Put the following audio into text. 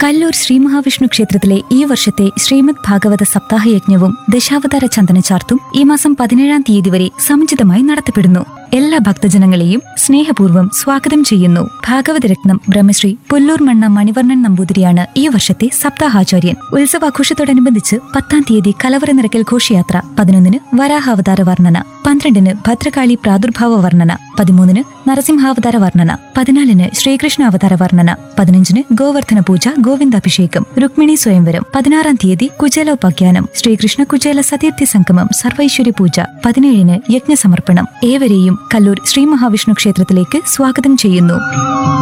കല്ലൂർ ശ്രീ മഹാവിഷ്ണു ക്ഷേത്രത്തിലെ ഈ വർഷത്തെ ശ്രീമദ് ഭാഗവത സപ്താഹ യജ്ഞവും ദശാവതാര ചന്ദനചാർത്തും ഈ മാസം പതിനേഴാം തീയതി വരെ സമുചിതമായി നടത്തപ്പെടുന്നു എല്ലാ ഭക്തജനങ്ങളെയും സ്നേഹപൂർവ്വം സ്വാഗതം ചെയ്യുന്നു ഭാഗവതരത്നം ബ്രഹ്മശ്രീ പുല്ലൂർ മണ്ണ മണിവർണ്ണൻ നമ്പൂതിരിയാണ് ഈ വർഷത്തെ സപ്താഹാചാര്യൻ ഉത്സവാഘോഷത്തോടനുബന്ധിച്ച് പത്താം തീയതി കലവറ നിറക്കൽ ഘോഷയാത്ര പതിനൊന്നിന് വരാഹാവതാര വർണ്ണന പന്ത്രണ്ടിന് ഭദ്രകാളി പ്രാദുർഭാവ വർണ്ണന പതിമൂന്നിന് നരസിംഹാവതാര വർണ്ണന പതിനാലിന് ശ്രീകൃഷ്ണ അവതാര വർണ്ണന പതിനഞ്ചിന് ഗോവർദ്ധന പൂജ ഗോവിന്ദാഭിഷേകം രുക്മിണി സ്വയംവരം പതിനാറാം തീയതി കുചേലോപാഖ്യാനം ശ്രീകൃഷ്ണ കുചേല സതീർത്ഥി സംഗമം സർവൈശ്വര്യ പൂജ പതിനേഴിന് യജ്ഞസമർപ്പണം ഏവരെയും കല്ലൂർ ശ്രീ മഹാവിഷ്ണു ക്ഷേത്രത്തിലേക്ക് സ്വാഗതം ചെയ്യുന്നു